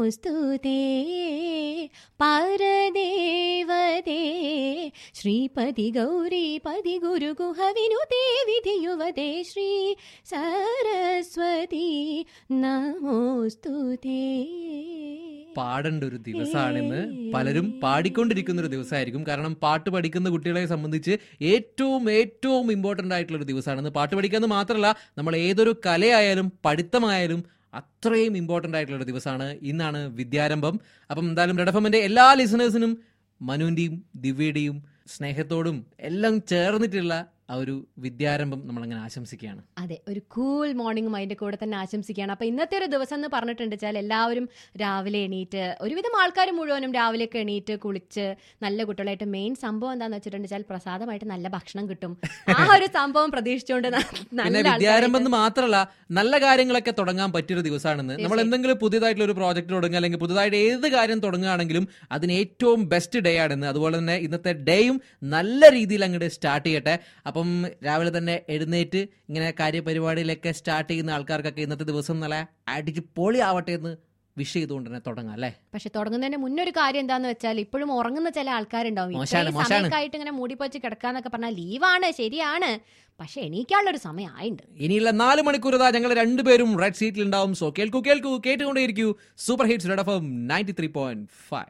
നമോസ്തു തേ പരദേവതേ ശ്രീപതി ഗൗരീപതി ഗുരുഗുഹ വിനുതേ വിധിയുവതേ ശ്രീ സരസ്വതി നമോസ്തു തേ പാടേണ്ട ഒരു ദിവസമാണിന്ന് പലരും പാടിക്കൊണ്ടിരിക്കുന്ന ഒരു ദിവസമായിരിക്കും കാരണം പാട്ട് പഠിക്കുന്ന കുട്ടികളെ സംബന്ധിച്ച് ഏറ്റവും ഏറ്റവും ഇമ്പോർട്ടൻ്റ് ആയിട്ടുള്ള ഒരു ദിവസമാണെന്ന് പാട്ട് പഠിക്കുന്നത് മാത്രമല്ല നമ്മൾ ഏതൊരു കലയായാലും പഠിത്തമായാലും അത്രയും ഇമ്പോർട്ടൻ്റ് ആയിട്ടുള്ള ഒരു ദിവസമാണ് ഇന്നാണ് വിദ്യാരംഭം അപ്പം എന്തായാലും റെഡഫമിൻ്റെ എല്ലാ ലിസണേഴ്സിനും മനുവിൻ്റെയും ദിവ്യയുടെയും സ്നേഹത്തോടും എല്ലാം ചേർന്നിട്ടുള്ള ആ ഒരു വിദ്യാരംഭം നമ്മളങ്ങനെ ആശംസിക്കുകയാണ് അതെ ഒരു കൂൾ മോർണിംഗും അതിന്റെ കൂടെ തന്നെ ആശംസിക്കുകയാണ് അപ്പൊ ഇന്നത്തെ ഒരു ദിവസം എന്ന് പറഞ്ഞിട്ടുണ്ട് വെച്ചാൽ എല്ലാവരും രാവിലെ എണീറ്റ് ഒരുവിധം ആൾക്കാർ മുഴുവനും രാവിലെയൊക്കെ എണീറ്റ് കുളിച്ച് നല്ല കുട്ടികളായിട്ട് മെയിൻ സംഭവം എന്താന്ന് വെച്ചിട്ടുണ്ട് വെച്ചാൽ പ്രസാദമായിട്ട് നല്ല ഭക്ഷണം കിട്ടും ആ ഒരു സംഭവം പ്രതീക്ഷിച്ചുകൊണ്ട് ന- പിന്നെ നല്ല വിദ്യാരംഭം ആൾക്കാരായിട്ട് എന്ന് മാത്രമല്ല നല്ല കാര്യങ്ങളൊക്കെ തുടങ്ങാൻ പറ്റിയൊരു ദിവസമാണെന്ന് നമ്മൾ എന്തെങ്കിലും പുതിയതായിട്ടുള്ള ഒരു പ്രോജക്റ്റ് തുടങ്ങുക അല്ലെങ്കിൽ പുതുതായിട്ട് ഏത് കാര്യം തുടങ്ങുകയാണെങ്കിലും അതിന് ഏറ്റവും ബെസ്റ്റ് ഡേ ആണെന്ന് അതുപോലെ തന്നെ ഇന്നത്തെ ഡേയും നല്ല രീതിയിൽ അങ്ങോട്ട് സ്റ്റാർട്ട് ചെയ്യട്ടെ അപ്പം രാവിലെ തന്നെ എഴുന്നേറ്റ് ഇങ്ങനെ കാര്യപരിപാടിയിലൊക്കെ സ്റ്റാർട്ട് ചെയ്യുന്ന ആൾക്കാർക്കൊക്കെ ഇന്നത്തെ ദിവസം നല്ല അടിച്ച് പൊളി ആവട്ടെ എന്ന് വിഷ് ചെയ്തുകൊണ്ട് തന്നെ തുടങ്ങാം അല്ലേ പക്ഷെ തുടങ്ങുന്നതിന് മുന്നൊരു കാര്യം എന്താന്ന് വെച്ചാൽ ഇപ്പോഴും ഉറങ്ങുന്ന ചില ആൾക്കാരുണ്ടാവും മോശാണ്, ഇത്രയും മോശാണ്. സമയത്തായിട്ട് ഇങ്ങനെ മൂടിപ്പോച്ച് കിടക്കാന്നൊക്കെ പറഞ്ഞാൽ ലീവാണ് ശരിയാണ് പക്ഷെ എണീക്കാനുള്ള ഒരു സമയം ആയിണ്ട് ഇനിയുള്ള നാല് മണിക്കൂർ ഇതാ ഞങ്ങൾ രണ്ടുപേരും റെഡ് സീറ്റിൽ ഉണ്ടാവും സോ കേൾക്കൂ കേൾക്കൂ കേട്ടുകൊണ്ടേയിരിക്കൂ super hits Red F M ninety three point five